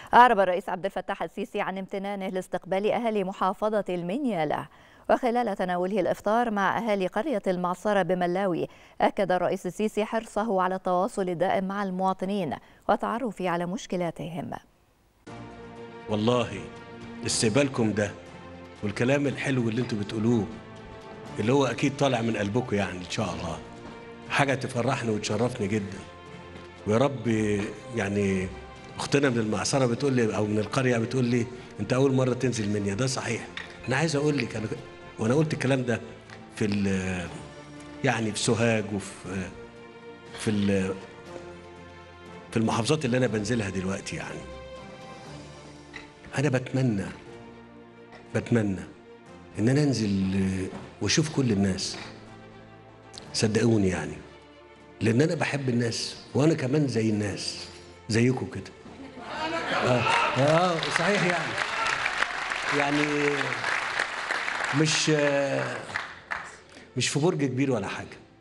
أعرب الرئيس عبد الفتاح السيسي عن امتنانه لاستقبال أهالي محافظة المنيا له وخلال تناوله الإفطار مع أهالي قرية المعصرة بملاوي أكد الرئيس السيسي حرصه على التواصل الدائم مع المواطنين والتعرف على مشكلاتهم والله استقبالكم ده والكلام الحلو اللي انتوا بتقولوه اللي هو اكيد طالع من قلبكم يعني ان شاء الله حاجه تفرحني وتشرفني جدا ويا رب يعني اختنا من المعصره بتقول لي او من القريه بتقول لي انت اول مره تنزل مني ده صحيح انا عايز اقول لك انا وانا قلت الكلام ده في ال- يعني في سوهاج وفي في ال- في المحافظات اللي انا بنزلها دلوقتي يعني انا بتمنى بتمنى ان انا انزل آه، واشوف كل الناس صدقوني يعني لان انا بحب الناس وانا كمان زي الناس زيكم كده اه اه صحيح يعني يعني مش آه، مش في برج كبير ولا حاجه